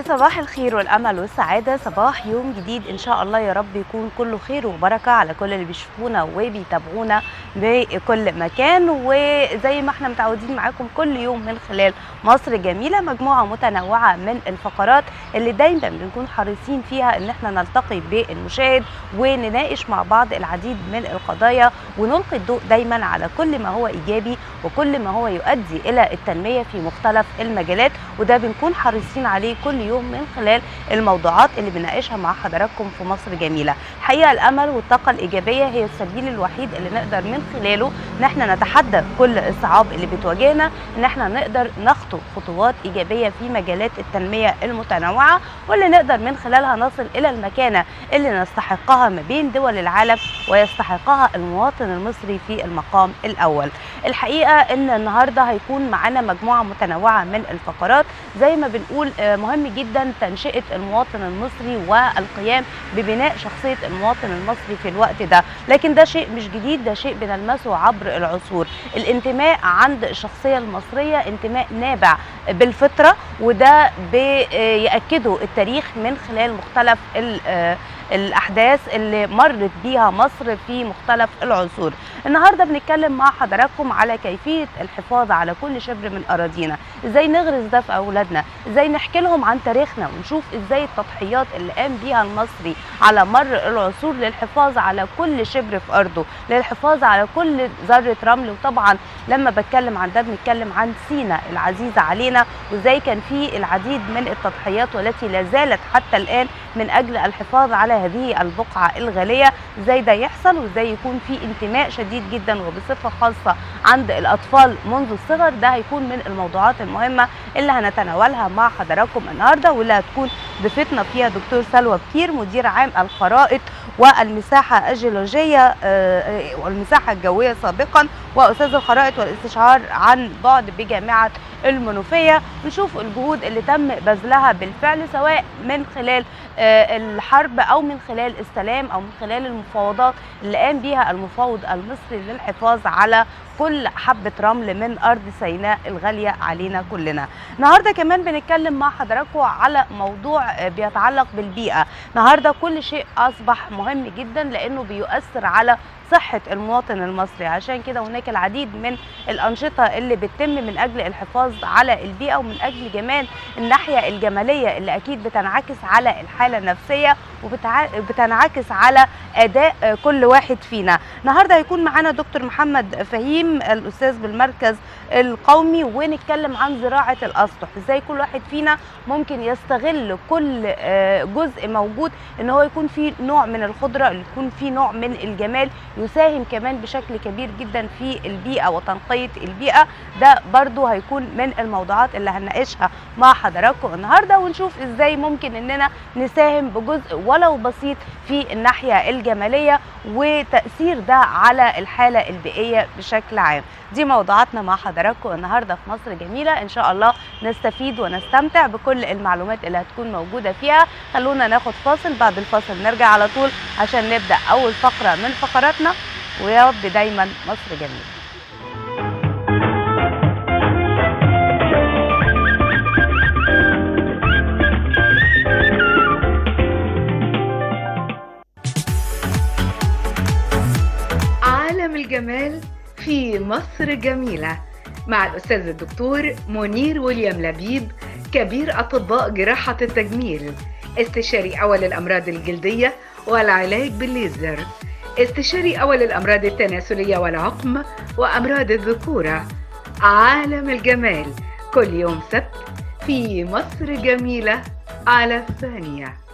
صباح الخير والامل والسعاده صباح يوم جديد ان شاء الله يا رب يكون كله خير وبركه على كل اللي بيشوفونا وبيتابعونا بكل مكان وزي ما احنا متعودين معاكم كل يوم من خلال مصر جميله مجموعه متنوعه من الفقرات اللي دايما بنكون حريصين فيها ان احنا نلتقي بالمشاهد ونناقش مع بعض العديد من القضايا ونلقي الضوء دايما على كل ما هو ايجابي وكل ما هو يؤدي الى التنميه في مختلف المجالات وده بنكون حريصين عليه كل يوم من خلال الموضوعات اللي بنناقشها مع حضراتكم في مصر جميله حقيقه الامل والطاقه الايجابيه هي السبيل الوحيد اللي نقدر من خلاله ان احنا نتحدى كل الصعاب اللي بتواجهنا ان احنا نقدر نخطو خطوات ايجابيه في مجالات التنميه المتنوعه واللي نقدر من خلالها نصل الى المكانه اللي نستحقها ما بين دول العالم ويستحقها المواطن المصري في المقام الاول الحقيقه ان النهارده هيكون معانا مجموعه متنوعه من الفقرات زي ما بنقول مهم جدا تنشئه المواطن المصري والقيام ببناء شخصيه المواطن المصري في الوقت ده لكن ده شيء مش جديد ده شيء بنلمسه عبر العصور الانتماء عند الشخصيه المصريه انتماء نابع بالفطره وده بيأكده التاريخ من خلال مختلف الاحداث اللي مرت بيها مصر في مختلف العصور النهارده بنتكلم مع حضراتكم على كيفيه الحفاظ على كل شبر من اراضينا ازاي نغرس ده في اولادنا ازاي نحكي لهم عن تاريخنا ونشوف ازاي التضحيات اللي قام بيها المصري على مر العصور للحفاظ على كل شبر في ارضه للحفاظ على كل ذره رمل وطبعا لما بتكلم عن ده بنتكلم عن سينا العزيزه علينا وازاي كان في العديد من التضحيات والتي لا زالت حتى الان من اجل الحفاظ على هذه البقعه الغاليه ازاي ده يحصل وازاي يكون في انتماء شديد جدا وبصفه خاصه عند الاطفال منذ الصغر ده هيكون من الموضوعات المهمه اللي هنتناولها مع حضراتكم النهارده واللي هتكون ضيفتنا فيها دكتور سلوى بكير مدير عام الخرائط والمساحه الجيولوجيه والمساحه الجويه سابقا واستاذ الخرائط والاستشعار عن بعد بجامعه المنوفيه نشوف الجهود اللي تم بذلها بالفعل سواء من خلال الحرب او من خلال السلام او من خلال المفاوضات اللي قام بيها المفاوض المصري للحفاظ على كل حبة رمل من أرض سيناء الغالية علينا كلنا النهاردة كمان بنتكلم مع حضراتكم على موضوع بيتعلق بالبيئة النهاردة كل شيء أصبح مهم جدا لأنه بيؤثر على صحة المواطن المصري عشان كده هناك العديد من الأنشطة اللي بتتم من أجل الحفاظ على البيئة ومن أجل كمان الناحية الجمالية اللي أكيد بتنعكس على الحالة النفسية وبتنعكس على أداء كل واحد فينا النهاردة هيكون معانا دكتور محمد فهيم الأستاذ بالمركز القومي ونتكلم عن زراعة الأسطح ازاي كل واحد فينا ممكن يستغل كل جزء موجود ان هو يكون فيه نوع من الخضرة يكون فيه نوع من الجمال يساهم كمان بشكل كبير جدا في البيئة وتنقية البيئة ده برضو هيكون من الموضوعات اللي هنناقشها مع حضراتكم النهاردة ونشوف ازاي ممكن اننا نساهم بجزء ولو بسيط في الناحية الجمالية وتأثير ده على الحالة البيئية بشكل عام دي موضوعاتنا مع حضراتكم النهارده في مصر جميله ان شاء الله نستفيد ونستمتع بكل المعلومات اللي هتكون موجوده فيها خلونا ناخد فاصل بعد الفاصل نرجع على طول عشان نبدا اول فقره من فقراتنا ويا رب دايما مصر جميله عالم الجمال في مصر جميلة مع الأستاذ الدكتور منير ويليام لبيب كبير أطباء جراحة التجميل استشاري أول الأمراض الجلدية والعلاج بالليزر استشاري أول الأمراض التناسلية والعقم وأمراض الذكورة عالم الجمال كل يوم سبت في مصر جميلة على الثانية